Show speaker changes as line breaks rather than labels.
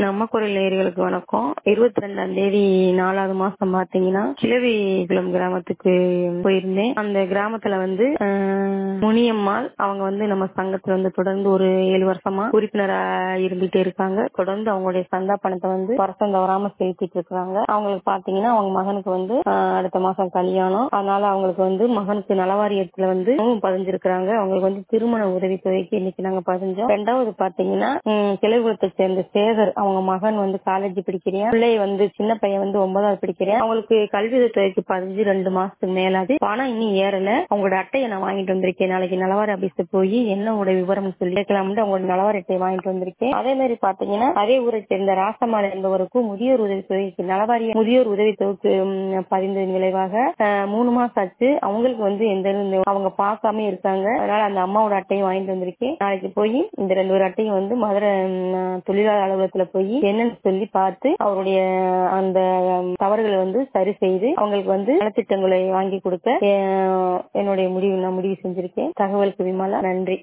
நம்ம குரல் நேயர்களுக்கு வணக்கம் இருபத்தி ரெண்டாம் தேதி நாலாவது மாசம் பாத்தீங்கன்னா கிழவிகுளம் கிராமத்துக்கு போயிருந்தேன் அந்த கிராமத்துல வந்து ஆஹ், முனியம்மாள் அவங்க வந்து நம்ம சங்கத்துல வந்து தொடர்ந்து ஒரு ஏழு வருஷமா உறுப்பினரா இருந்துட்டே இருக்காங்க தொடர்ந்து அவங்களுடைய சந்தா பணத்தை வந்து வருஷம் தவறாம செலுத்திட்டு இருக்காங்க அவங்களுக்கு பாத்தீங்கன்னா அவங்க மகனுக்கு வந்து ஆஹ், அடுத்த மாசம் கல்யாணம் அதனால அவங்களுக்கு வந்து மகனுக்கு நலவாரியத்துல வந்து அவங்க பதிஞ்சிருக்கிறாங்க அவங்களுக்கு வந்து திருமண உதவித்தொகைக்கு இன்னைக்கு நாங்க பதிஞ்சோம் ரெண்டாவது பாத்தீங்கன்னா உம், கிளைகுளத்தை சேர்ந்த சேகர் அவங்க மகன் வந்து காலேஜ் படிக்கிறேன் பிள்ளை வந்து சின்ன பையன் வந்து ஒன்பதாவது படிக்கிறேன் அவங்களுக்கு கல்வி உதவித்தொகைக்கு பதிஞ்சு ரெண்டு மாசத்துக்கு மேலாது பணம் இன்னும் ஏறல அவங்களோட அட்டையை நான் வாங்கிட்டு வந்திருக்கேன் நாளைக்கு நலவாரி ஆபீஸ் போய் என்ன உங்களோட விவரம் சொல்லி கேட்கலாம்னு அவங்களோட நலவாரி அட்டையை வாங்கிட்டு வந்திருக்கேன் அதே மாதிரி பாத்தீங்கன்னா அதே ஊரை சேர்ந்த ராசம்மாள் என்பவருக்கும் முதியோர் உதவித்தொகைக்கு நலவாரிய முதியோர் உதவித்தொகைக்கு உம், பதிந்ததன் விளைவாக அஹ், மூணு மாசம் ஆச்சு அவங்களுக்கு வந்து எந்த இந்த- அவங்க பார்க்காம இருக்காங்க அதனால அந்த அம்மாவோட அட்டையும் வாங்கிட்டு வந்திருக்கேன் நாளைக்கு போய் இந்த ரெண்டு ஒரு அட்டையும் வந்து மதுரை உம், தொழிலாளர் அலுவலகத்துல போய் என்னன்னு சொல்லி பார்த்து அவருடைய அந்த உம், தவறுகளை வந்து சரி செய்து அவங்களுக்கு வந்து நலத்திட்டங்களை வாங்கி கொடுக்க அஹ், என்னுடைய முடிவு நான் முடிவு செஞ்சிருக்கேன் தகவலுக்கு விமலா நன்றி